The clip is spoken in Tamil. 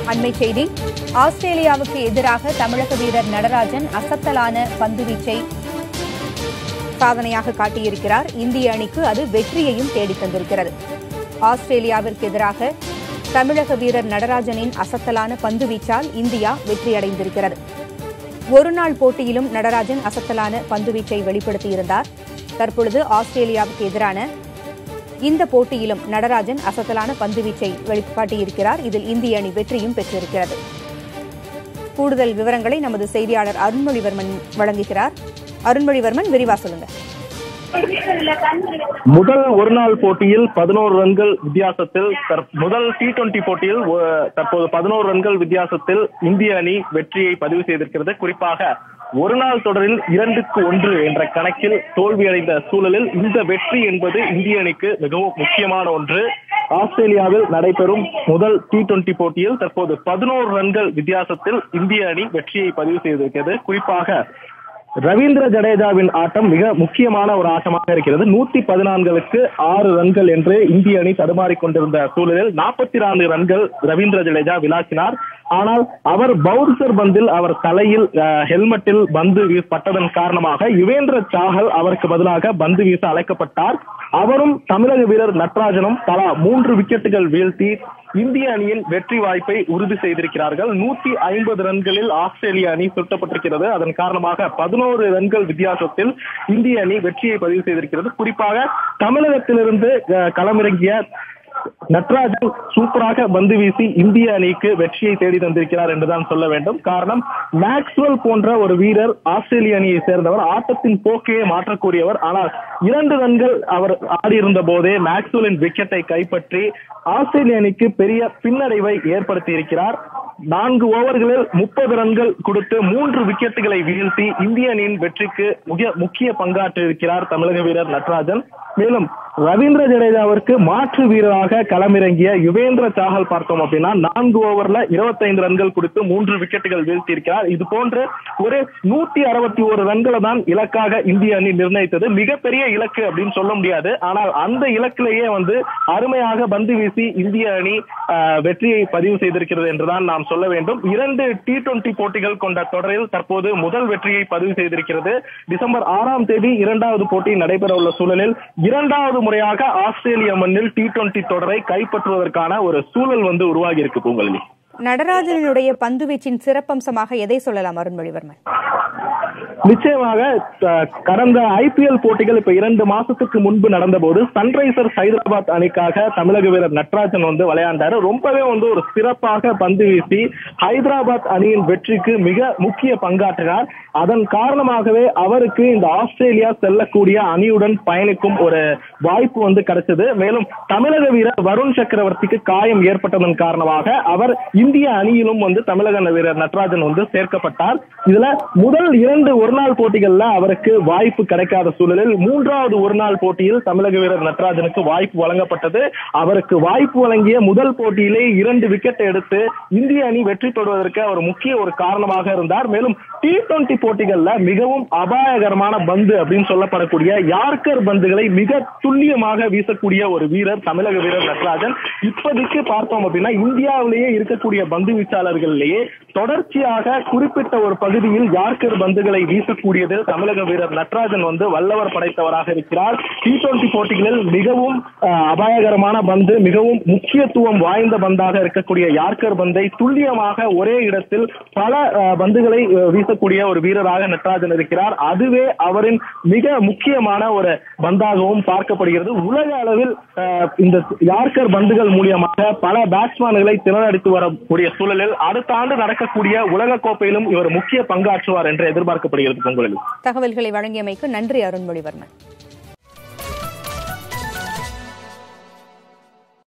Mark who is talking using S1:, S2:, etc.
S1: அண்மை செய்தி ஆஸ்திரேலியாவுக்கு எதிராக தமிழக வீரர் நடராஜன் அசத்தலான பந்துவீச்சை சாதனையாக காட்டியிருக்கிறார் இந்திய அணிக்கு அது வெற்றியையும் தேடித் தந்திருக்கிறது ஆஸ்திரேலியாவிற்கு எதிராக தமிழக வீரர் நடராஜனின் அசத்தலான பந்துவீச்சால் இந்தியா வெற்றியடைந்திருக்கிறது ஒருநாள் போட்டியிலும் நடராஜன் அசத்தலான பந்துவீச்சை வெளிப்படுத்தியிருந்தார் தற்பொழுது ஆஸ்திரேலியாவுக்கு எதிரான இந்த போட்டியிலும் நடராஜன் அசத்தலான பந்துவீச்சை வெளிக்காட்டியிருக்கிறார் இதில் இந்திய அணி வெற்றியும் பெற்றிருக்கிறது கூடுதல் விவரங்களை நமது செய்தியாளர் அருண்மொழிவர்மன் வழங்குகிறார் அருண்மொழிவர்மன் விரிவா சொல்லுங்க
S2: முதல் ஒருநாள் போட்டியில் பதினோரு ரன்கள் வித்தியாசத்தில் தற்- முதல் டி டுவெண்டி போட்டியில் ஒ- தற்போது பதினோரு ரன்கள் வித்தியாசத்தில் இந்திய அணி வெற்றியை பதிவு செய்திருக்கிறது குறிப்பாக ஒரு நாள் தொடரில் இரண்டுக்கு ஒன்று என்ற கணக்கில் தோல்வியடைந்த சூழலில் இந்த வெற்றி என்பது இந்திய அணிக்கு மிகவும் முக்கியமான ஒன்று ஆஸ்திரேலியாவில் நடைபெறும் முதல் டி டுவெண்டி போட்டியில் தற்போது பதினோரு ரன்கள் வித்தியாசத்தில் இந்திய அணி வெற்றியை பதிவு செய்திருக்கிறது குறிப்பாக ரவீந்திர ஜடேஜாவின் ஆட்டம் மிக முக்கியமான ஒரு ஆட்டமாக இருக்கிறது நூத்தி பதினான்களுக்கு ஆறு ரன்கள் என்று இந்திய அணி தடுமாறிக் கொண்டிருந்த சூழலில் நாற்பத்தி நான்கு ரன்கள் ரவீந்திர ஜடேஜா விளாசினார் ஆனால் அவர் பவுன்சர் பந்தில் அவர் தலையில் அஹ், ஹெல்மெட்டில் பந்து வீச பட்டதன் காரணமாக யுவேந்திர சாஹல் அவருக்கு பதிலாக பந்து வீச அழைக்கப்பட்டார் அவரும் தமிழக வீரர் நட்ராஜனும் தலா மூன்று விக்கெட்டுகள் வீழ்த்தி இந்திய அணியின் வெற்றி வாய்ப்பை உறுதி செய்திருக்கிறார்கள் நூத்தி ஐம்பது ரன்களில் ஆஸ்திரேலிய அணி சுட்டப்பட்டிருக்கிறது அதன் காரணமாக பதினோரு ரன்கள் வித்தியாசத்தில் இந்திய அணி வெற்றியை பதிவு செய்திருக்கிறது குறிப்பாக தமிழகத்திலிருந்து அஹ், களமிறங்கிய நட்ராஜன் சூப்பராக பந்து வீசி இந்திய அணிக்கு வெற்றியை தேடி தந்திருக்கிறார் என்றுதான் சொல்ல வேண்டும் காரணம் மேக்ஸ்வெல் போன்ற ஒரு வீரர் ஆஸ்திரேலிய அணியை சேர்ந்தவர் ஆட்டத்தின் போக்கையே மாற்றக்கூடியவர் ஆனால் இரண்டு ரன்கள் அவர் ஆடியிருந்த போதே மேக்ஸ்வெலின் விக்கெட்டை கைப்பற்றி ஆஸ்திரேலிய அணிக்கு பெரிய பின்னடைவை ஏற்படுத்தி இருக்கிறார் நான்கு ஓவர்களில் முப்பது ரன்கள் கொடுத்து மூன்று விக்கெட்டுகளை வீழ்த்தி இந்திய அணியின் வெற்றிக்கு முக்கிய முக்கிய பங்காற்றியிருக்கிறார் தமிழக வீரர் நட்ராஜன் மேலும் ரவீந்திர ஜடேஜாவிற்கு மாற்று வீரராக களமிறங்கிய யுவேந்திர சாஹல் பார்த்தோம் அப்படின்னா நான்கு ஓவர்ல 25 ரன்கள் கொடுத்து மூன்று விக்கெட்டுகள் வீழ்த்தியிருக்கிறார் இது போன்று ஒரு நூத்தி அறுபத்தி ஒரு ரன்களை தான் இலக்காக இந்திய அணி நிர்ணயித்தது மிகப்பெரிய இலக்கு அப்படின்னு சொல்ல முடியாது ஆனால் அந்த இலக்கிலேயே வந்து அருமையாக பந்து வீசி இந்திய அணி ஆஹ், வெற்றியை பதிவு செய்திருக்கிறது என்றுதான் நாம் சொல்ல வேண்டும் இரண்டு டி டுவெண்டி போட்டிகள் கொண்ட தொடரில் தற்போது முதல் வெற்றியை பதிவு செய்திருக்கிறது டிசம்பர் ஆறாம் தேதி இரண்டாவது போட்டி நடைபெற உள்ள சூழலில் இரண்டாவது முறையாக ஆஸ்திரேலிய மண்ணில் டி டுவெண்டி தொடரை கைப்பற்றுவதற்கான ஒரு சூழல் வந்து உருவாகி இருக்கு பூங்கலி
S1: நடராஜனுடைய பந்துவீச்சின் சிறப்பம்சமாக எதை சொல்லலாம் அருண்மொழிவர்மன்
S2: நிச்சயமாக அஹ், கடந்த ஐபிஎல் போட்டிகள் இப்ப இரண்டு மாசத்துக்கு முன்பு நடந்தபோது சன்ரைசர்ஸ் ஹைதராபாத் அணிக்காக தமிழக வீரர் நட்ராஜன் வந்து விளையாண்டாரு ரொம்பவே வந்து ஒரு சிறப்பாக பந்து வீசி ஹைதராபாத் அணியின் வெற்றிக்கு மிக முக்கிய பங்காற்றினார் அதன் காரணமாகவே அவருக்கு இந்த ஆஸ்திரேலியா செல்லக்கூடிய அணியுடன் பயணிக்கும் ஒரு வாய்ப்பு வந்து கிடைச்சது மேலும் தமிழக வீரர் வருண் சக்கரவர்த்திக்கு காயம் ஏற்பட்டதன் காரணமாக அவர் இந்திய அணியிலும் வந்து தமிழக வீரர் நட்ராஜன் வந்து சேர்க்கப்பட்டார் இதுல முதல் இரண்டு ஒருநாள் போட்டிகள்ல அவருக்கு வாய்ப்பு கிடைக்காத சூழலில் மூன்றாவது ஒருநாள் போட்டியில் தமிழக வீரர் நட்ராஜனுக்கு வாய்ப்பு வழங்கப்பட்டது அவருக்கு வாய்ப்பு வழங்கிய முதல் போட்டியிலே இரண்டு விக்கெட் எடுத்து இந்திய அணி வெற்றி பெறுவதற்கு அவர் முக்கிய ஒரு காரணமாக இருந்தார் மேலும் டி டுவெண்டி போட்டிகள்ல மிகவும் அபாயகரமான பந்து அப்படின்னு சொல்லப்படக்கூடிய யார்கர் பந்துகளை மிக துல்லியமாக வீசக்கூடிய ஒரு வீரர் தமிழக வீரர் நட்ராஜன் இப்போதைக்கு பார்த்தோம் அப்படின்னா இந்தியாவிலேயே இருக்கக்கூடிய பந்து வீச்சாளர்களிலேயே தொடர்ச்சியாக குறிப்பிட்ட ஒரு பகுதியில் யார்கர் பந்துகளை வீசக்கூடியதில் தமிழக வீரர் நட்ராஜன் வந்து வல்லவர் படைத்தவராக இருக்கிறார் டி டுவெண்டி போட்டிகளில் மிகவும் அஹ், அபாயகரமான பந்து மிகவும் முக்கியத்துவம் வாய்ந்த பந்தாக இருக்கக்கூடிய யார்கர் பந்தை துல்லியமாக ஒரே இடத்தில் பல அஹ், பந்துகளை அஹ், வீசக்கூடிய ஒரு வீரராக நட்ராஜன் இருக்கிறார் அதுவே அவரின் மிக முக்கியமான ஒரு பந்தாகவும் பார்க்கப்படுகிறது உலக அளவில் அஹ், இந்த யார்கர் பந்துகள் மூலியமாக பல பேட்ஸ்மேன்களை திணறடித்து வரக்கூடிய சூழலில் அடுத்த ஆண்டு நடக்கக்கூடிய உலக கோப்பையிலும் இவர் முக்கிய பங்காற்றுவார் என்று எதிர்பார்க்கப்படுகிறது பொங்கலில்
S1: தகவல்களை வழங்கியமைக்கு நன்றி அருண்மொழிவர்மன்